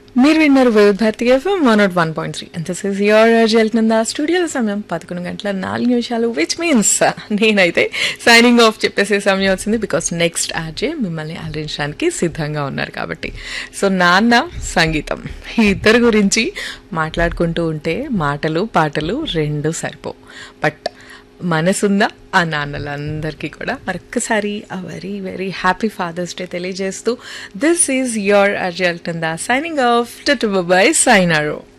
మీరు విన్నారు వివిధ భారతి FM one naught one point three అంత సేస్ యువర్ జల్తుందా స్టూడియోల సమయం పదకొండు గంటల నాలుగు నిమిషాలు విచ్ మీన్స్ నేనైతే సైనింగ్ ఆఫ్ చెప్పేసే సమయం వచ్చింది బికాస్ నెక్స్ట్ ఆర్జే మిమ్మల్ని అలరించడానికి సిద్ధంగా ఉన్నారు కాబట్టి సో నాన్న సంగీతం ఈ ఇద్దరు గురించి మాట్లాడుకుంటూ ఉంటే మాటలు పాటలు రెండు సరిపో బట్ మనసుందా ఆ నాన్నలందరికీ కూడా మరొక్కసారి ఆ very very happy Father's Day తెలియజేస్తూ దిస్ ఈజ్ యోర్ అర్జల్టుందా సైనింగ్ ఆఫ్ టు బై సైనారో